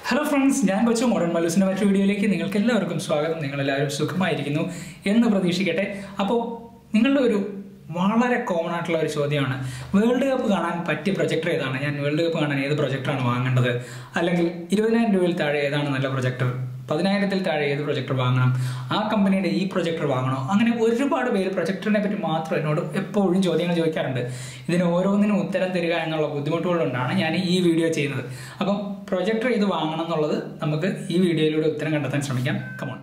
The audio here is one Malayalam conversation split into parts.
ഹലോ ഫ്രണ്ട്സ് ഞാൻ കൊച്ചു മോഡേൺ മലൂസിൻ്റെ മറ്റു വീഡിയോയിലേക്ക് നിങ്ങൾക്ക് എല്ലാവർക്കും സ്വാഗതം നിങ്ങളെല്ലാവരും സുഖമായിരിക്കുന്നു എന്ന് പ്രതീക്ഷിക്കട്ടെ അപ്പോൾ നിങ്ങളുടെ ഒരു വളരെ കോമൺ ആയിട്ടുള്ള ഒരു ചോദ്യമാണ് വേൾഡ് കപ്പ് കാണാൻ പറ്റിയ പ്രൊജക്ടർ ഏതാണ് ഞാൻ വേൾഡ് കപ്പ് കാണാൻ ഏത് പ്രൊജക്ടറാണ് വാങ്ങേണ്ടത് അല്ലെങ്കിൽ ഇരുപതിനായിരം രൂപയിൽ താഴെ ഏതാണ് നല്ല പ്രൊജക്ടർ പതിനായിരത്തിൽ താഴെ ഏത് പ്രൊജക്ടർ വാങ്ങണം ആ കമ്പനിയുടെ ഈ പ്രൊജക്ടർ വാങ്ങണോ അങ്ങനെ ഒരുപാട് പേര് പ്രൊജക്ടറിനെ പറ്റി മാത്രം എന്നോട് എപ്പോഴും ചോദ്യങ്ങൾ ചോദിക്കാറുണ്ട് ഇതിന് ഓരോന്നിനും ഉത്തരം തരിക എന്നുള്ള ബുദ്ധിമുട്ടുകൊണ്ടാണ് ഞാൻ ഈ വീഡിയോ ചെയ്യുന്നത് അപ്പം പ്രൊജക്ടർ ഇത് വാങ്ങണം എന്നുള്ളത് നമുക്ക് ഈ വീഡിയോയിലൂടെ ഉത്തരം കണ്ടെത്താൻ ശ്രമിക്കാം കമോൺ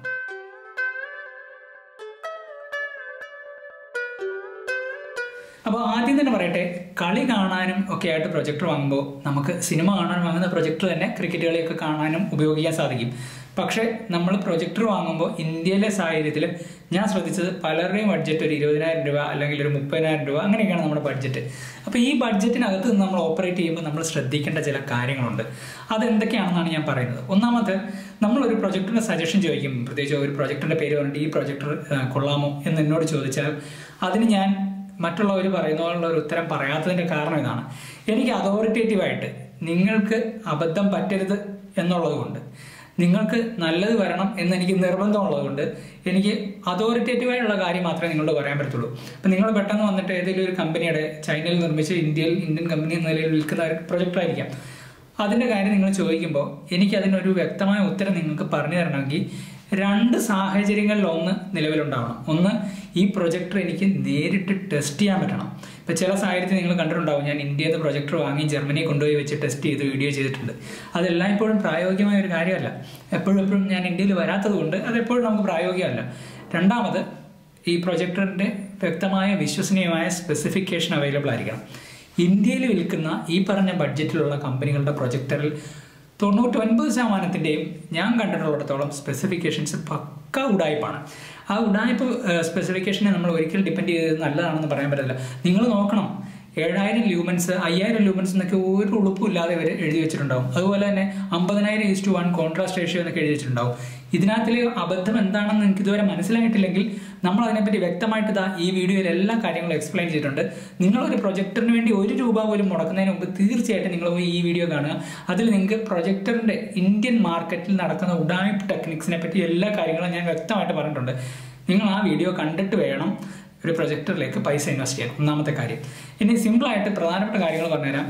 അപ്പോൾ ആദ്യം തന്നെ പറയട്ടെ കളി കാണാനും ഒക്കെ ആയിട്ട് പ്രൊജക്ടർ വാങ്ങുമ്പോൾ നമുക്ക് സിനിമ കാണാൻ വാങ്ങുന്ന പ്രൊജക്ടർ തന്നെ ക്രിക്കറ്റ് കളിയൊക്കെ കാണാനും ഉപയോഗിക്കാൻ സാധിക്കും പക്ഷേ നമ്മൾ പ്രൊജക്ടർ വാങ്ങുമ്പോൾ ഇന്ത്യയിലെ സാഹചര്യത്തിൽ ഞാൻ ശ്രദ്ധിച്ചത് പലരുടെയും ബഡ്ജറ്റ് ഒരു ഇരുപതിനായിരം രൂപ അല്ലെങ്കിൽ ഒരു മുപ്പതിനായിരം രൂപ അങ്ങനെയൊക്കെയാണ് നമ്മുടെ ബഡ്ജറ്റ് അപ്പോൾ ഈ ബഡ്ജറ്റിനകത്ത് നിന്ന് നമ്മൾ ഓപ്പറേറ്റ് ചെയ്യുമ്പോൾ നമ്മൾ ശ്രദ്ധിക്കേണ്ട ചില കാര്യങ്ങളുണ്ട് അതെന്തൊക്കെയാണെന്നാണ് ഞാൻ പറയുന്നത് ഒന്നാമത് നമ്മളൊരു പ്രൊജക്ടറിൻ്റെ സജഷൻ ചോദിക്കും പ്രത്യേകിച്ച് ഒരു പ്രൊജക്ടറിൻ്റെ പേര് പറഞ്ഞിട്ട് ഈ പ്രൊജക്ടർ കൊള്ളാമോ എന്ന് എന്നോട് ചോദിച്ചാൽ അതിന് ഞാൻ മറ്റുള്ളവർ പറയുന്നതിനുള്ള ഒരു ഉത്തരം പറയാത്തതിൻ്റെ കാരണം ഇതാണ് എനിക്ക് അതോറിറ്റേറ്റീവായിട്ട് നിങ്ങൾക്ക് അബദ്ധം പറ്റരുത് എന്നുള്ളത് കൊണ്ട് നിങ്ങൾക്ക് നല്ലത് വരണം എന്ന് എനിക്ക് നിർബന്ധമുള്ളത് കൊണ്ട് എനിക്ക് അതോറിറ്റേറ്റീവായിട്ടുള്ള കാര്യം മാത്രമേ നിങ്ങളോട് പറയാൻ പറ്റത്തുള്ളൂ അപ്പം നിങ്ങൾ പെട്ടെന്ന് വന്നിട്ട് ഏതെങ്കിലും ഒരു കമ്പനിയുടെ ചൈനയിൽ നിർമ്മിച്ച് ഇന്ത്യയിൽ ഇന്ത്യൻ കമ്പനി എന്ന നിലയിൽ വിൽക്കുന്ന ഒരു പ്രൊജക്ടർ ആയിരിക്കാം അതിൻ്റെ കാര്യം നിങ്ങൾ ചോദിക്കുമ്പോൾ എനിക്ക് അതിനൊരു വ്യക്തമായ ഉത്തരം നിങ്ങൾക്ക് പറഞ്ഞു തരണമെങ്കിൽ രണ്ട് സാഹചര്യങ്ങളിൽ ഒന്ന് നിലവിലുണ്ടാവണം ഒന്ന് ഈ പ്രൊജക്ടർ എനിക്ക് നേരിട്ട് ടെസ്റ്റ് ചെയ്യാൻ പറ്റണം ഇപ്പം ചില സാഹചര്യത്തിൽ നിങ്ങൾ കണ്ടിട്ടുണ്ടാവും ഞാൻ ഇന്ത്യയിൽ നിന്ന് പ്രൊജക്ടർ വാങ്ങി ജർമ്മനി കൊണ്ടുപോയി വെച്ച് ടെസ്റ്റ് ചെയ്ത് വീഡിയോ ചെയ്തിട്ടുണ്ട് അതെല്ലാം ഇപ്പോഴും പ്രായോഗികമായ ഒരു കാര്യമല്ല എപ്പോഴും എപ്പോഴും ഞാൻ ഇന്ത്യയിൽ വരാത്തത് കൊണ്ട് അതെപ്പോഴും നമുക്ക് പ്രായോഗികമല്ല രണ്ടാമത് ഈ പ്രൊജക്ടറിൻ്റെ വ്യക്തമായ വിശ്വസനീയമായ സ്പെസിഫിക്കേഷൻ അവൈലബിൾ ആയിരിക്കണം ഇന്ത്യയിൽ വിൽക്കുന്ന ഈ പറഞ്ഞ ബഡ്ജറ്റിലുള്ള കമ്പനികളുടെ പ്രൊജക്ടറിൽ തൊണ്ണൂറ്റി ഒൻപത് ശതമാനത്തിൻ്റെയും ഞാൻ കണ്ടിട്ടുള്ളിടത്തോളം സ്പെസിഫിക്കേഷൻസ് പക്ക ഉടായ്പാണ് ആ ഉടായ്പ സ്പെസിഫിക്കേഷനെ നമ്മൾ ഒരിക്കലും ഡിപ്പെൻഡ് ചെയ്ത് നല്ലതാണെന്ന് പറയാൻ പറ്റില്ല നിങ്ങൾ നോക്കണം ഏഴായിരം ലൂമൻസ് അയ്യായിരം ലൂമൻസ് എന്നൊക്കെ ഒരു ഉളുപ്പില്ലാതെ ഇവർ എഴുതി വെച്ചിട്ടുണ്ടാവും അതുപോലെ തന്നെ അമ്പതിനായിരം is to one contrast ratio എന്നൊക്കെ എഴുതി വെച്ചിട്ടുണ്ടാവും ഇതിനകത്തിൽ അബദ്ധം എന്താണെന്ന് എനിക്ക് ഇതുവരെ മനസ്സിലായിട്ടില്ലെങ്കിൽ നമ്മൾ അതിനെപ്പറ്റി വ്യക്തമായിട്ട് ഇതാ ഈ വീഡിയോയിൽ എല്ലാ കാര്യങ്ങളും എക്സ്പ്ലെയിൻ ചെയ്തിട്ടുണ്ട് നിങ്ങളൊരു പ്രൊജക്ടറിന് വേണ്ടി ഒരു രൂപ പോലും മുടക്കുന്നതിന് മുമ്പ് തീർച്ചയായിട്ടും നിങ്ങൾ പോയി ഈ വീഡിയോ കാണുക അതിൽ നിങ്ങൾക്ക് പ്രൊജക്ടറിന്റെ ഇന്ത്യൻ മാർക്കറ്റിൽ നടക്കുന്ന ഉഡായ്പ് ടെക്നിക്സിനെ പറ്റി എല്ലാ കാര്യങ്ങളും ഞാൻ വ്യക്തമായിട്ട് പറഞ്ഞിട്ടുണ്ട് നിങ്ങൾ ആ വീഡിയോ കണ്ടിട്ട് വേണം ഒരു പ്രൊജക്ടറിലേക്ക് പൈസ ഇൻവെസ്റ്റ് ചെയ്യാൻ ഒന്നാമത്തെ കാര്യം ഇനി സിമ്പിളായിട്ട് പ്രധാനപ്പെട്ട കാര്യങ്ങൾ പറഞ്ഞുതരാം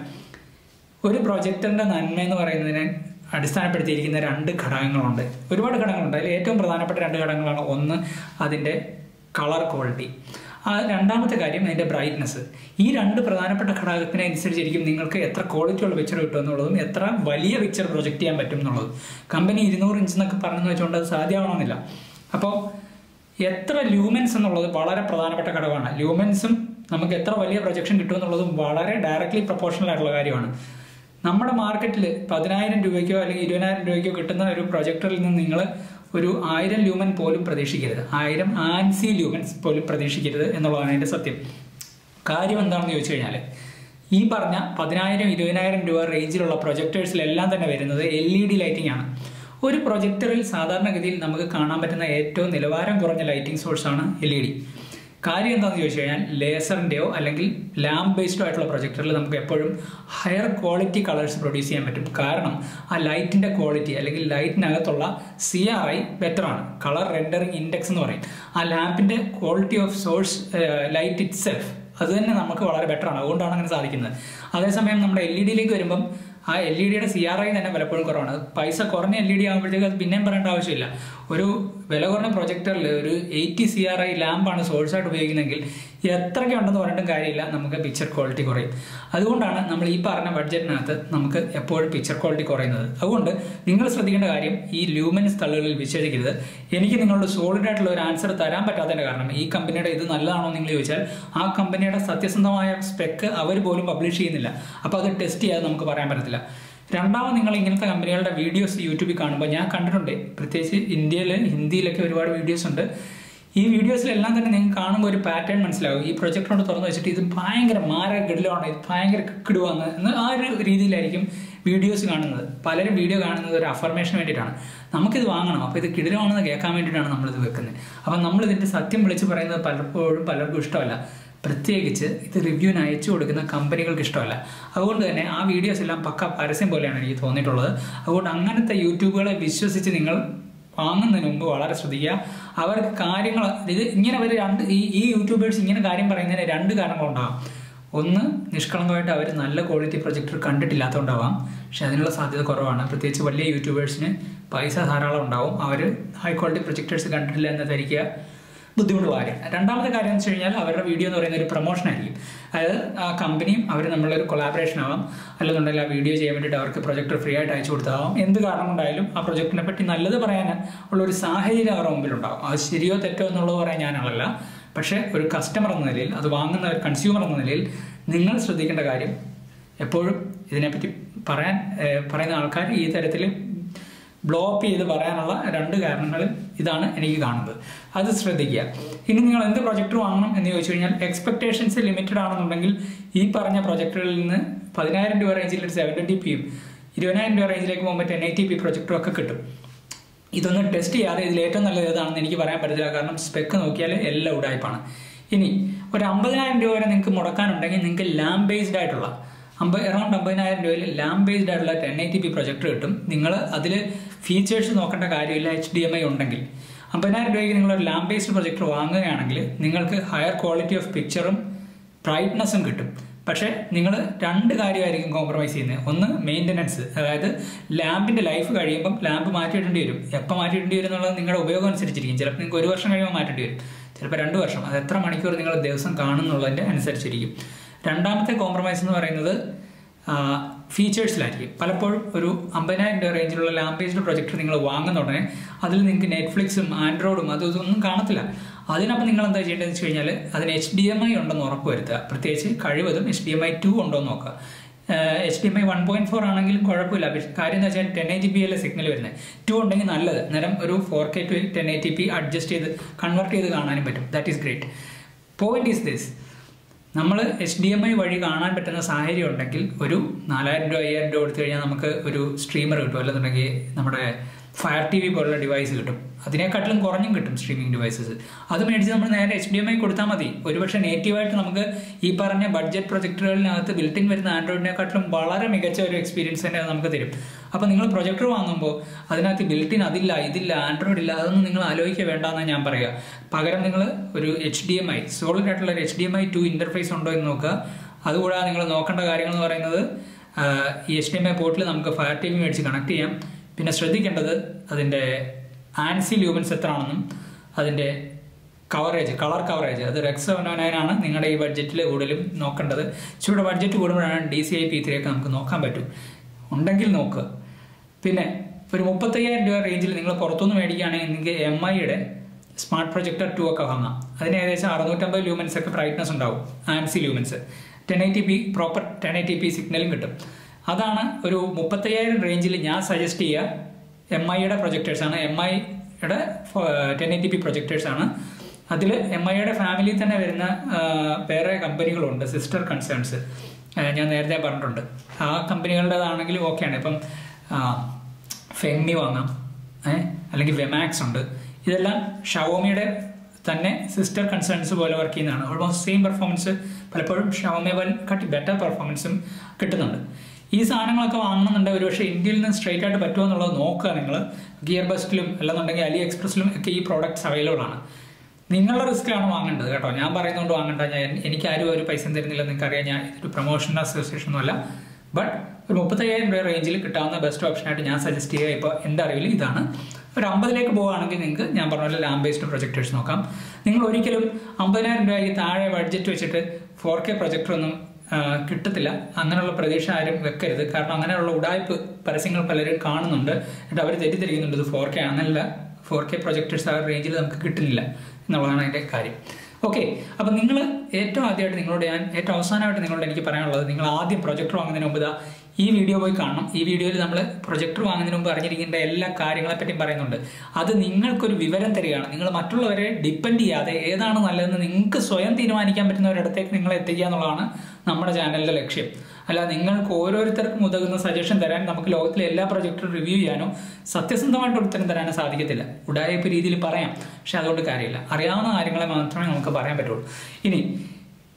ഒരു പ്രൊജക്ടറിന്റെ നന്മ എന്ന് പറയുന്നതിന് അടിസ്ഥാനപ്പെടുത്തിയിരിക്കുന്ന രണ്ട് ഘടകങ്ങളുണ്ട് ഒരുപാട് ഘടകങ്ങളുണ്ട് അതിൽ ഏറ്റവും പ്രധാനപ്പെട്ട രണ്ട് ഘടകങ്ങളാണ് ഒന്ന് അതിൻ്റെ കളർ ക്വാളിറ്റി ആ രണ്ടാമത്തെ കാര്യം അതിൻ്റെ ബ്രൈറ്റ്നസ് ഈ രണ്ട് പ്രധാനപ്പെട്ട ഘടകത്തിനെ അനുസരിച്ചിരിക്കും നിങ്ങൾക്ക് എത്ര ക്വാളിറ്റിയുള്ള പിക്ചർ കിട്ടും എന്നുള്ളതും എത്ര വലിയ പിക്ചർ പ്രൊജക്റ്റ് ചെയ്യാൻ പറ്റും എന്നുള്ളതും കമ്പനി ഇരുന്നൂറ് ഇഞ്ച് എന്നൊക്കെ പറഞ്ഞു വെച്ചുകൊണ്ട് അത് സാധ്യമാവണമെന്നില്ല അപ്പോൾ എത്ര ലൂമൻസ് എന്നുള്ളത് വളരെ പ്രധാനപ്പെട്ട ഘടകമാണ് ലൂമൻസും നമുക്ക് എത്ര വലിയ പ്രൊജക്ഷൻ കിട്ടും എന്നുള്ളതും വളരെ ഡയറക്ട്ലി പ്രൊപ്പോർഷണൽ ആയിട്ടുള്ള കാര്യമാണ് നമ്മുടെ മാർക്കറ്റിൽ പതിനായിരം രൂപയ്ക്കോ അല്ലെങ്കിൽ ഇരുപതിനായിരം രൂപയ്ക്കോ കിട്ടുന്ന ഒരു പ്രൊജക്ടറിൽ നിന്ന് നിങ്ങൾ ഒരു ആയിരം ലൂമൻ പോലും പ്രതീക്ഷിക്കരുത് ആയിരം ആൻസി ലൂമൻസ് പോലും പ്രതീക്ഷിക്കരുത് എന്നുള്ളതാണ് അതിൻ്റെ സത്യം കാര്യം എന്താണെന്ന് ചോദിച്ചു കഴിഞ്ഞാൽ ഈ പറഞ്ഞ പതിനായിരം ഇരുപതിനായിരം രൂപ റേഞ്ചിലുള്ള പ്രൊജക്ടേഴ്സിലെല്ലാം തന്നെ വരുന്നത് എൽ ഇ ഡി ലൈറ്റിംഗ് ആണ് ഒരു പ്രൊജക്ടറിൽ സാധാരണഗതിയിൽ നമുക്ക് കാണാൻ പറ്റുന്ന ഏറ്റവും നിലവാരം കുറഞ്ഞ ലൈറ്റിംഗ് സോഴ്സാണ് എൽ ഇ ഡി കാര്യം എന്താണെന്ന് ചോദിച്ചു കഴിഞ്ഞാൽ ലേസറിൻ്റെയോ അല്ലെങ്കിൽ ലാമ്പ് ബേസ്ഡോ ആയിട്ടുള്ള പ്രൊജക്ടറിൽ നമുക്ക് എപ്പോഴും ഹയർ ക്വാളിറ്റി കളേഴ്സ് പ്രൊഡ്യൂസ് ചെയ്യാൻ പറ്റും കാരണം ആ ലൈറ്റിൻ്റെ ക്വാളിറ്റി അല്ലെങ്കിൽ ലൈറ്റിനകത്തുള്ള സി ആർ ഐ ബെറ്റർ ആണ് കളർ റെൻഡറിങ് ഇൻഡെക്സ് എന്ന് പറയും ആ ലാമ്പിൻ്റെ quality of source light itself അത് തന്നെ നമുക്ക് വളരെ ബെറ്റർ ആണ് അതുകൊണ്ടാണ് അങ്ങനെ സാധിക്കുന്നത് അതേസമയം നമ്മുടെ എൽ ഇ ഡിയിലേക്ക് വരുമ്പം ആ എൽ ഇ ഡിയുടെ സി ആർ ഐ തന്നെ പലപ്പോഴും കുറവാണ് പൈസ കുറഞ്ഞ എൽ ഇ ഡി ആകുമ്പോഴത്തേക്ക് അത് പിന്നെയും പറയേണ്ട ആവശ്യമില്ല ഒരു വില കുറഞ്ഞ പ്രൊജക്ടറിൽ ഒരു എയ്റ്റി സി ആർ ഐ ലാമ്പാണ് സോഴ്സായിട്ട് ഉപയോഗിക്കുന്നതെങ്കിൽ എത്രയ്ക്ക് ഉണ്ടെന്ന് പറഞ്ഞിട്ടും കാര്യമില്ല നമുക്ക് പിക്ചർ ക്വാളിറ്റി കുറയും അതുകൊണ്ടാണ് നമ്മൾ ഈ പറഞ്ഞ ബഡ്ജറ്റിനകത്ത് നമുക്ക് എപ്പോഴും പിക്ചർ ക്വാളിറ്റി കുറയുന്നത് അതുകൊണ്ട് നിങ്ങൾ ശ്രദ്ധിക്കേണ്ട കാര്യം ഈ ലൂമൻസ് തള്ളുകളിൽ വിച്ഛേദിക്കരുത് എനിക്ക് നിങ്ങളോട് സോളിഡ് ആയിട്ടുള്ള ഒരു ആൻസർ തരാൻ പറ്റാത്തതിന്റെ കാരണം ഈ കമ്പനിയുടെ ഇത് നല്ലതാണോ നിങ്ങൾ ചോദിച്ചാൽ ആ കമ്പനിയുടെ സത്യസന്ധമായ സ്പെക്ക് അവർ പോലും പബ്ലിഷ് ചെയ്യുന്നില്ല അപ്പോൾ അത് ടെസ്റ്റ് ചെയ്യാതെ നമുക്ക് പറയാൻ പറ്റത്തില്ല രണ്ടാമത് നിങ്ങൾ ഇങ്ങനത്തെ കമ്പനികളുടെ വീഡിയോസ് യൂട്യൂബിൽ കാണുമ്പോൾ ഞാൻ കണ്ടിട്ടുണ്ട് പ്രത്യേകിച്ച് ഇന്ത്യയിൽ ഹിന്ദിയിലൊക്കെ ഒരുപാട് വീഡിയോസ് ഉണ്ട് ഈ വീഡിയോസിലെല്ലാം തന്നെ നിങ്ങൾക്ക് കാണുമ്പോൾ ഒരു പാറ്റേൺ മനസ്സിലാവും ഈ പ്രൊജക്ടറോട് തുറന്നു വെച്ചിട്ട് ഇത് ഭയങ്കര മാര ഗഡിലാണ് ഇത് ഭയങ്കര കിടുവാന്ന് എന്ന് ആ ഒരു രീതിയിലായിരിക്കും വീഡിയോസ് കാണുന്നത് പലരും വീഡിയോ കാണുന്നത് ഒരു അഫർമേഷന് വേണ്ടിയിട്ടാണ് നമുക്കിത് വാങ്ങണം അപ്പോൾ ഇത് കിടിലമാണെന്ന് കേൾക്കാൻ വേണ്ടിയിട്ടാണ് നമ്മളിത് വെക്കുന്നത് അപ്പം നമ്മളിതിൻ്റെ സത്യം വിളിച്ച് പറയുന്നത് പലപ്പോഴും പലർക്കും ഇഷ്ടമല്ല പ്രത്യേകിച്ച് ഇത് റിവ്യൂവിന് അയച്ചു കൊടുക്കുന്ന കമ്പനികൾക്ക് ഇഷ്ടമല്ല അതുകൊണ്ട് തന്നെ ആ വീഡിയോസ് എല്ലാം പക്ക പരസ്യം പോലെയാണ് എനിക്ക് തോന്നിയിട്ടുള്ളത് അതുകൊണ്ട് അങ്ങനത്തെ യൂട്യൂബുകളെ വിശ്വസിച്ച് നിങ്ങൾ വാങ്ങുന്നതിന് മുമ്പ് വളരെ ശ്രദ്ധിക്കുക അവർക്ക് കാര്യങ്ങൾ ഇത് ഇങ്ങനെ അവർ രണ്ട് ഈ ഈ യൂട്യൂബേഴ്സ് ഇങ്ങനെ കാര്യം പറയുന്നതിന് രണ്ട് കാരണങ്ങളുണ്ടാകും ഒന്ന് നിഷ്കളങ്കമായിട്ട് അവർ നല്ല ക്വാളിറ്റി പ്രൊജക്ടർ കണ്ടിട്ടില്ലാത്തതുകൊണ്ടാവാം പക്ഷെ അതിനുള്ള സാധ്യത കുറവാണ് പ്രത്യേകിച്ച് വലിയ യൂട്യൂബേഴ്സിന് പൈസ ധാരാളം ഉണ്ടാവും അവർ ഹൈ ക്വാളിറ്റി പ്രൊജക്ടേഴ്സ് കണ്ടിട്ടില്ല എന്ന് ധരിക്കുക ബുദ്ധിമുട്ടുള്ള കാര്യം രണ്ടാമത്തെ കാര്യം എന്ന് വെച്ച് കഴിഞ്ഞാൽ അവരുടെ വീഡിയോ എന്ന് പറയുന്ന ഒരു പ്രൊമോഷൻ ആയിരിക്കും അതായത് ആ കമ്പനിയും അവർ നമ്മളൊരു കൊളാബറേഷൻ ആവാം അല്ലെന്നുണ്ടെങ്കിൽ ആ വീഡിയോ ചെയ്യാൻ വേണ്ടിയിട്ട് അവർക്ക് പ്രൊജക്ടർ ഫ്രീ ആയിട്ട് അയച്ചു കൊടുത്താവാം എന്ത് കാരണം കൊണ്ടായാലും ആ പ്രൊജക്ടിനെ പറ്റി നല്ലത് പറയാൻ ഉള്ള ഒരു സാഹചര്യം അവരുടെ മുമ്പിലുണ്ടാവും അത് ശരിയോ തെറ്റോ എന്നുള്ളത് പറയാൻ ഞാനാളല്ല പക്ഷേ ഒരു കസ്റ്റമർ എന്ന നിലയിൽ അത് വാങ്ങുന്ന ഒരു കൺസ്യൂമർ എന്ന നിലയിൽ നിങ്ങൾ ശ്രദ്ധിക്കേണ്ട കാര്യം എപ്പോഴും ഇതിനെപ്പറ്റി പറയാൻ ഏഹ്, പറയുന്ന ആൾക്കാർ ഈ തരത്തിൽ ബ്ലോ അപ്പ് ചെയ്ത് പറയാനുള്ള രണ്ട് കാരണങ്ങൾ ഇതാണ് എനിക്ക് കാണുന്നത് അത് ശ്രദ്ധിക്കുക ഇനി നിങ്ങൾ എന്ത് പ്രൊജക്ടർ വാങ്ങണം എന്ന് ചോദിച്ചു കഴിഞ്ഞാൽ എക്സ്പെക്ടേഷൻസ് ലിമിറ്റഡ് ആണെന്നുണ്ടെങ്കിൽ ഈ പറഞ്ഞ പ്രൊജക്ടറിൽ നിന്ന് പതിനായിരം രൂപ റേഞ്ചിൽ ഒരു സെവൻ ട്വൻറ്റി പിയും ഇരുപതിനായിരം രൂപ റേഞ്ചിലേക്ക് പോകുമ്പോൾ ടെൻ എയ്റ്റി പി പ്രൊജക്ടറും ഒക്കെ കിട്ടും ഇതൊന്നും ടെസ്റ്റ് ചെയ്യാതെ ഇതിൽ ഏറ്റവും നല്ലത് ഏതാണെന്ന് എനിക്ക് പറയാൻ പറ്റത്തില്ല കാരണം സ്പെക്ക് നോക്കിയാൽ എല്ലാം ഉടായ്പാണ് ഇനി ഒരു അമ്പതിനായിരം രൂപ വരെ നിങ്ങൾക്ക് മുടക്കാനുണ്ടെങ്കിൽ നിങ്ങൾക്ക് ലാം ബേസ്ഡ് ആയിട്ടുള്ള അമ്പത് അറൗണ്ട് അമ്പതിനായിരം രൂപയിൽ ലാം ബേസ്ഡ് ആയിട്ടുള്ള ടെൻ എയ്റ്റി പി പ്രൊജക്ടർ കിട്ടും നിങ്ങൾ അതിൽ ഫീച്ചേഴ്സ് നോക്കേണ്ട കാര്യമില്ല എച്ച് ഡി എം ഐ ഉണ്ടെങ്കിൽ അമ്പതിനായിരം രൂപയ്ക്ക് നിങ്ങൾ ഒരു ലാം ബേസ്ഡ് പ്രൊജക്ടർ വാങ്ങുകയാണെങ്കിൽ നിങ്ങൾക്ക് ഹയർ ക്വാളിറ്റി ഓഫ് പിക്ചറും ബ്രൈറ്റ്നസ്സും കിട്ടും പക്ഷേ നിങ്ങൾ രണ്ട് കാര്യമായിരിക്കും കോംപ്രമൈസ് ചെയ്യുന്നത് ഒന്ന് മെയിൻ്റനൻസ് അതായത് ലാമ്പിൻ്റെ ലൈഫ് കഴിയുമ്പം ലാമ്പ് മാറ്റിയിടേണ്ടി വരും എപ്പോൾ മാറ്റിയിടേണ്ടി വരും എന്നുള്ളത് നിങ്ങളുടെ ഉപയോഗം അനുസരിച്ചിരിക്കും ചിലപ്പോൾ നിങ്ങൾക്ക് ഒരു വർഷം കഴിയുമ്പോൾ മാറ്റേണ്ടി വരും ചിലപ്പോൾ രണ്ട് വർഷം അത് എത്ര മണിക്കൂർ നിങ്ങൾ ദിവസം കാണുന്നുള്ളതിൻ്റെ അനുസരിച്ചിരിക്കും രണ്ടാമത്തെ കോംപ്രമൈസ് എന്ന് പറയുന്നത് ഫീച്ചേഴ്സിലായിരിക്കും പലപ്പോഴും ഒരു അമ്പതിനായിരം രൂപ റേഞ്ചിലുള്ള ലാംബേജ്ഡ് പ്രൊജക്ടർ നിങ്ങൾ വാങ്ങുന്ന ഉടനെ അതിൽ നിങ്ങൾക്ക് നെറ്റ്ഫ്ലിക്സും ആൻഡ്രോയിഡും അതും ഇതൊന്നും കാണത്തില്ല അതിനപ്പോൾ നിങ്ങൾ എന്താ ചെയ്യേണ്ടതെന്ന് വെച്ച് കഴിഞ്ഞാൽ അതിന് എച്ച് ഡി എം ഐ ഉണ്ടെന്ന് ഉറപ്പ് വരുത്തുക പ്രത്യേകിച്ച് കഴിവതും H D M I two ഉണ്ടോ എന്ന് നോക്കുക H D M I one point four ആണെങ്കിലും കുഴപ്പമില്ല പക്ഷേ കാര്യം എന്ന് വെച്ചാൽ ടെൻ എയ്റ്റി പി അല്ലേ സിഗ്നൽ വരുന്നത് ടു ഉണ്ടെങ്കിൽ നല്ലത് നേരം ഒരു four K to ten eighty P adjust ചെയ്ത് കൺവേർട്ട് ചെയ്ത് കാണാനും പറ്റും that is great point is this നമ്മൾ എച്ച് ഡി എം ഐ വഴി കാണാൻ പറ്റുന്ന സാഹചര്യം ഉണ്ടെങ്കിൽ ഒരു നാലായിരം രൂപ അയ്യായിരം രൂപ കൊടുത്തു കഴിഞ്ഞാൽ നമുക്ക് ഒരു സ്ട്രീമർ കിട്ടും അല്ലെന്നുണ്ടെങ്കിൽ നമ്മുടെ ഫയർ ടി വി പോലുള്ള ഡിവൈസ് കിട്ടും അതിനെക്കാട്ടിലും കുറഞ്ഞും കിട്ടും സ്ട്രീമിംഗ് ഡിവൈസസ് അത് മേടിച്ച് നമ്മൾ നേരെ എച്ച് ഡി എം ഐ കൊടുത്താൽ മതി ഒരുപക്ഷെ നേറ്റീവായിട്ട് നമുക്ക് ഈ പറഞ്ഞ ബഡ്ജറ്റ് പ്രൊജക്ടറുകളിനകത്ത് ബിൽറ്റിൻ വരുന്ന ആൻഡ്രോയിഡിനെക്കാട്ടിലും വളരെ മികച്ച ഒരു എക്സ്പീരിയൻസ് തന്നെ അത് നമുക്ക് തരും അപ്പോൾ നിങ്ങൾ പ്രൊജക്ടർ വാങ്ങുമ്പോൾ അതിനകത്ത് ബിൽറ്റിൻ അതില്ല ഇതില്ല ആൻഡ്രോയിഡ് ഇല്ല അതൊന്നും നിങ്ങൾ ആലോചിക്കുക വേണ്ടെന്നാണ് ഞാൻ പറയുക പകരം നിങ്ങൾ ഒരു H D M I solid ആയിട്ടുള്ള ഒരു H D M I two interface ഉണ്ടോ എന്ന് നോക്കുക അതുകൂടാതെ നിങ്ങൾ നോക്കേണ്ട കാര്യങ്ങൾ എന്ന് പറയുന്നത് ആഹ്, ഈ എച്ച് ഡി എം ഐ പോർട്ടിൽ നമുക്ക് ഫയർ ടി വി മേടിച്ച് കണക്ട് ചെയ്യാം പിന്നെ ശ്രദ്ധിക്കേണ്ടത് അതിൻ്റെ ആൻസി ലൂമൻസ് എത്ര ആണെന്നും അതിൻ്റെ കവറേജ് കളർ കവറേജ് അത് റെക്സ് സെവൻ നയൻ ആണ് നിങ്ങളുടെ ഈ ബഡ്ജറ്റിൽ കൂടുതലും നോക്കേണ്ടത് ഇച്ചിരി ബഡ്ജറ്റ് കൂടുമ്പോഴാണ് D C I P three ഒക്കെ നമുക്ക് നോക്കാൻ പറ്റും ഉണ്ടെങ്കിൽ നോക്കുക പിന്നെ ഒരു മുപ്പത്തയ്യായിരം രൂപ റേഞ്ചിൽ നിങ്ങൾ പുറത്തുനിന്ന് മേടിക്കുകയാണെങ്കിൽ നിങ്ങൾക്ക് എം ഐയുടെ സ്മാർട്ട് പ്രൊജക്ടർ ടു ഒക്കെ വാങ്ങാം അതിന് ഏകദേശം അറുന്നൂറ്റമ്പത് ലൂമൻസ് ഒക്കെ ബ്രൈറ്റ്നസ് ഉണ്ടാവും ANSI lumens ten eighty P proper ten eighty P സിഗ്നലും കിട്ടും അതാണ് ഒരു മുപ്പത്തയ്യായിരം റേഞ്ചിൽ ഞാൻ സജസ്റ്റ് ചെയ്യുക എം ഐയുടെ പ്രൊജക്ടേഴ്സാണ് എം ഐയുടെ ടെൻ എയ്റ്റി പി പ്രൊജക്ടേഴ്സാണ് അതിൽ എം ഐയുടെ ഫാമിലിയിൽ തന്നെ വരുന്ന ആ, വേറെ കമ്പനികളുണ്ട് സിസ്റ്റർ കൺസേൺസ് ഞാൻ നേരത്തെ പറഞ്ഞിട്ടുണ്ട് ആ കമ്പനികളുടേതാണെങ്കിലും ഓക്കെയാണ് ഇപ്പം ആ, ഫെങ്മി വാങ്ങാം ഏഹ് അല്ലെങ്കിൽ വെമാക്സ് ഉണ്ട് ഇതെല്ലാം ഷവോമിയുടെ തന്നെ സിസ്റ്റർ കൺസേൺസ് പോലെ വർക്ക് ചെയ്യുന്നതാണ് ഓൾമോസ്റ്റ് സെയിം പെർഫോമൻസ് പലപ്പോഴും ഷവോമി പോലെ കട്ടി ബെറ്റർ പെർഫോമൻസും കിട്ടുന്നുണ്ട് ഈ സാധനങ്ങളൊക്കെ വാങ്ങണമെന്നുണ്ടെങ്കിൽ ഒരുപക്ഷെ ഇന്ത്യയിൽ നിന്ന് സ്ട്രൈറ്റ് ആയിട്ട് പറ്റുമോ എന്നുള്ളത് നോക്കുക നിങ്ങൾ ഗിയർ ബസ്റ്റിലും അല്ലെന്നുണ്ടെങ്കിൽ അലി എക്സ്പ്രസിലും ഒക്കെ ഈ പ്രോഡക്റ്റ്സ് അവൈലബിൾ ആണ് നിങ്ങളുടെ റിസ്ക്കിലാണ് വാങ്ങേണ്ടത് കേട്ടോ ഞാൻ പറയുന്നതുകൊണ്ട് വാങ്ങണ്ട ഞാൻ എനിക്ക് ആരും ഒരു പൈസ തരുന്നില്ല നിങ്ങൾക്ക് അറിയാം ഞാൻ ഇതൊരു പ്രൊമോഷൻ അസോസിയേഷൻ ഒന്നുമല്ല ബട്ട് ഒരു മുപ്പത്തയ്യായിരം രൂപ റേഞ്ചിൽ കിട്ടാവുന്ന ബെസ്റ്റ് ഓപ്ഷനായിട്ട് ഞാൻ സജസ്റ്റ് ചെയ്യുക ഇപ്പോൾ എൻ്റെ അറിവിൽ ഇതാണ് ഒരു അമ്പതിലേക്ക് പോവുകയാണെങ്കിൽ നിങ്ങൾക്ക് ഞാൻ പറഞ്ഞ പോലെ ലാം ബേസ്ഡ് പ്രൊജക്ടേഴ്സ് നോക്കാം നിങ്ങൾ ഒരിക്കലും അമ്പതിനായിരം രൂപയ്ക്ക് താഴെ ബഡ്ജറ്റ് വെച്ചിട്ട് ഫോർ കെ പ്രൊജക്ടർ ഒന്നും ആ, കിട്ടത്തില്ല അങ്ങനെയുള്ള പ്രതീക്ഷ ആരും വെക്കരുത് കാരണം അങ്ങനെയുള്ള ഉടായ്പ് പരസ്യങ്ങൾ പലരും കാണുന്നുണ്ട് എന്നിട്ട് അവർ തെറ്റിദ്ധരിക്കുന്നുണ്ട് ഇത് ഫോർ കെ ആണെന്നല്ല ഫോർ കെ പ്രൊജക്ടേഴ്സ് ആ റേഞ്ചിൽ നമുക്ക് കിട്ടുന്നില്ല എന്നുള്ളതാണ് അതിൻ്റെ കാര്യം ഓക്കെ അപ്പം നിങ്ങൾ ഏറ്റവും ആദ്യമായിട്ട് നിങ്ങളോട് ഞാൻ ഏറ്റവും അവസാനമായിട്ട് നിങ്ങളോട് എനിക്ക് പറയാനുള്ളത് നിങ്ങൾ ആദ്യം പ്രൊജക്ടർ വാങ്ങുന്നതിന് മുമ്പ് ദാ ഈ വീഡിയോ പോയി കാണണം ഈ വീഡിയോയിൽ നമ്മൾ പ്രൊജക്ടർ വാങ്ങുന്നതിന് മുമ്പ് അറിഞ്ഞിരിക്കേണ്ട എല്ലാ കാര്യങ്ങളെ പറ്റിയും പറയുന്നുണ്ട് അത് നിങ്ങൾക്കൊരു വിവരം തരികയാണ് നിങ്ങൾ മറ്റുള്ളവരെ ഡിപ്പെൻഡ് ചെയ്യാതെ ഏതാണ് നല്ലതെന്ന് നിങ്ങൾക്ക് സ്വയം തീരുമാനിക്കാൻ പറ്റുന്ന ഒരിടത്തേക്ക് നിങ്ങളെ എത്തിക്കുക എന്നുള്ളതാണ് നമ്മുടെ ചാനലിന്റെ ലക്ഷ്യം അല്ല നിങ്ങൾക്ക് ഓരോരുത്തർക്കും ഉതകുന്ന സജഷൻ തരാൻ നമുക്ക് ലോകത്തിലെ എല്ലാ പ്രൊജക്ടറും റിവ്യൂ ചെയ്യാനോ സത്യസന്ധമായിട്ട് ഉത്തരം തരാനോ സാധിക്കത്തില്ല ഉടായ്പ രീതിയിൽ പറയാം പക്ഷെ അതുകൊണ്ട് കാര്യമില്ല അറിയാവുന്ന കാര്യങ്ങളെ മാത്രമേ നമുക്ക് പറയാൻ പറ്റുള്ളൂ ഇനി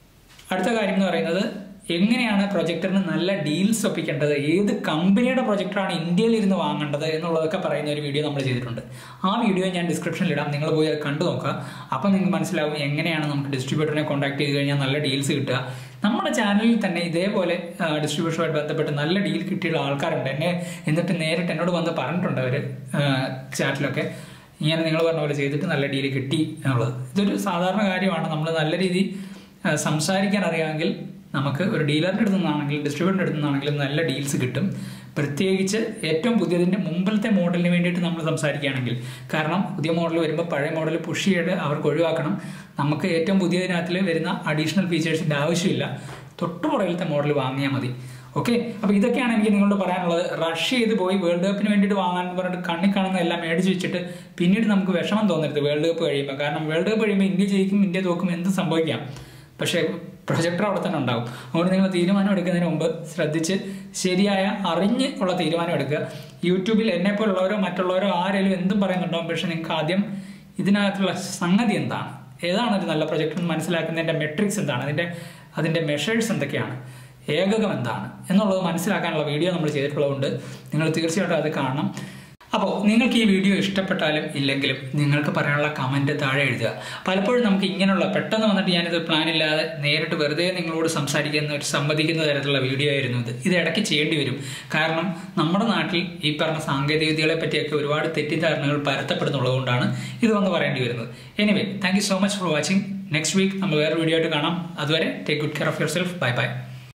അടുത്ത കാര്യം എന്ന് പറയുന്നത് എങ്ങനെയാണ് പ്രൊജക്ടറിന് നല്ല ഡീൽസ് ഒപ്പിക്കേണ്ടത് ഏത് കമ്പനിയുടെ പ്രൊജക്ടറാണ് ഇന്ത്യയിൽ ഇരുന്ന് വാങ്ങേണ്ടത് എന്നുള്ളതൊക്കെ പറയുന്ന ഒരു വീഡിയോ നമ്മൾ ചെയ്തിട്ടുണ്ട് ആ വീഡിയോ ഞാൻ ഡിസ്ക്രിപ്ഷനിൽ ഇടാം നിങ്ങൾ പോയി അത് കണ്ടു നോക്കുക അപ്പം നിങ്ങൾക്ക് മനസ്സിലാവും എങ്ങനെയാണ് നമുക്ക് ഡിസ്ട്രിബ്യൂട്ടറിനെ കോൺടാക്ട് ചെയ്ത് കഴിഞ്ഞാൽ നല്ല ഡീൽസ് കിട്ടുക നമ്മുടെ ചാനലിൽ തന്നെ ഇതേപോലെ ഡിസ്ട്രിബ്യൂഷനുമായിട്ട് ബന്ധപ്പെട്ട് നല്ല ഡീൽ കിട്ടിയുള്ള ആൾക്കാരുണ്ട് എന്നെ എന്നിട്ട് നേരിട്ട് എന്നോട് വന്ന് പറഞ്ഞിട്ടുണ്ട് അവർ ചാറ്റിലൊക്കെ ഇങ്ങനെ നിങ്ങൾ പറഞ്ഞ പോലെ ചെയ്തിട്ട് നല്ല ഡീൽ കിട്ടി എന്നുള്ളത് ഇതൊരു സാധാരണ കാര്യമാണ് നമ്മൾ നല്ല രീതി സംസാരിക്കാൻ അറിയാമെങ്കിൽ നമുക്ക് ഒരു ഡീലറിൻ്റെ അടുത്ത് നിന്നാണെങ്കിലും ഡിസ്ട്രിബ്യൂട്ടറിൻ്റെ അടുത്ത് നിന്നാണെങ്കിലും നല്ല ഡീൽസ് കിട്ടും പ്രത്യേകിച്ച് ഏറ്റവും പുതിയതിൻ്റെ മുമ്പിലത്തെ മോഡലിന് വേണ്ടിയിട്ട് നമ്മൾ സംസാരിക്കുകയാണെങ്കിൽ കാരണം പുതിയ മോഡൽ വരുമ്പോൾ പഴയ മോഡൽ പുഷ് ചെയ്ത് അവർക്ക് ഒഴിവാക്കണം നമുക്ക് ഏറ്റവും പുതിയതിനകത്തിൽ വരുന്ന അഡീഷണൽ ഫീച്ചേഴ്സിൻ്റെ ആവശ്യമില്ല തൊട്ടുപുറകിലത്തെ മോഡൽ വാങ്ങിയാൽ മതി ഓക്കെ അപ്പോൾ ഇതൊക്കെയാണ് എനിക്ക് നിങ്ങളോട് പറയാനുള്ളത് റഷ് ചെയ്ത് പോയി വേൾഡ് കപ്പിന് വേണ്ടിയിട്ട് വാങ്ങാൻ പറഞ്ഞിട്ട് കണ്ണിൽ കാണുന്ന എല്ലാം മേടിച്ച് വെച്ചിട്ട് പിന്നീട് നമുക്ക് വിഷമം തോന്നരുത് വേൾഡ് കപ്പ് കഴിയുമ്പോൾ കാരണം വേൾഡ് കപ്പ് കഴിയുമ്പോൾ ഇന്ത്യ ജയിക്കും ഇന്ത്യ തോക്കും എന്ത് സംഭവിക്കാം പക്ഷേ പ്രൊജക്ടർ അവിടെ തന്നെ ഉണ്ടാവും അതുകൊണ്ട് നിങ്ങൾ തീരുമാനം എടുക്കുന്നതിന് മുമ്പ് ശ്രദ്ധിച്ച് ശരിയായ അറിഞ്ഞ് ഉള്ള തീരുമാനം എടുക്കുക യൂട്യൂബിൽ എന്നെ പോലുള്ളവരോ മറ്റുള്ളവരോ ആരെങ്കിലും എന്തും പറയുന്നുണ്ടാവും പക്ഷെ നിങ്ങൾക്ക് ആദ്യം ഇതിനകത്തുള്ള സംഗതി എന്താണ് ഏതാണ് ഒരു നല്ല പ്രൊജക്ടർ എന്ന് മനസ്സിലാക്കുന്നതിൻ്റെ മെട്രിക്സ് എന്താണ് അതിൻ്റെ അതിൻ്റെ മെഷേഴ്സ് എന്തൊക്കെയാണ് ഏകകം എന്താണ് എന്നുള്ളത് മനസ്സിലാക്കാനുള്ള വീഡിയോ നമ്മൾ ചെയ്തിട്ടുള്ളതുകൊണ്ട് നിങ്ങൾ തീർച്ചയായിട്ടും അത് കാണണം അപ്പോൾ നിങ്ങൾക്ക് ഈ വീഡിയോ ഇഷ്ടപ്പെട്ടാലും ഇല്ലെങ്കിലും നിങ്ങൾക്ക് പറയാനുള്ള കമൻറ്റ് താഴെ എഴുതുക പലപ്പോഴും നമുക്ക് ഇങ്ങനെയുള്ള പെട്ടെന്ന് വന്നിട്ട് ഞാനിത് പ്ലാൻ ഇല്ലാതെ നേരിട്ട് വെറുതെ നിങ്ങളോട് സംസാരിക്കുന്ന ഒരു സംവദിക്കുന്ന തരത്തിലുള്ള വീഡിയോ ആയിരുന്നു ഇത് ഇത് ഇടയ്ക്ക് ചെയ്യേണ്ടി വരും കാരണം നമ്മുടെ നാട്ടിൽ ഈ പറഞ്ഞ സാങ്കേതിക വിദ്യകളെ പറ്റിയൊക്കെ ഒരുപാട് തെറ്റിദ്ധാരണകൾ പരത്തപ്പെടുന്നുള്ളതുകൊണ്ടാണ് ഇത് വന്ന് പറയേണ്ടി വരുന്നത് anyway thank you so much for watching next week നമ്മൾ വേറെ വീഡിയോ ആയിട്ട് കാണാം അതുവരെ take good care of yourself bye by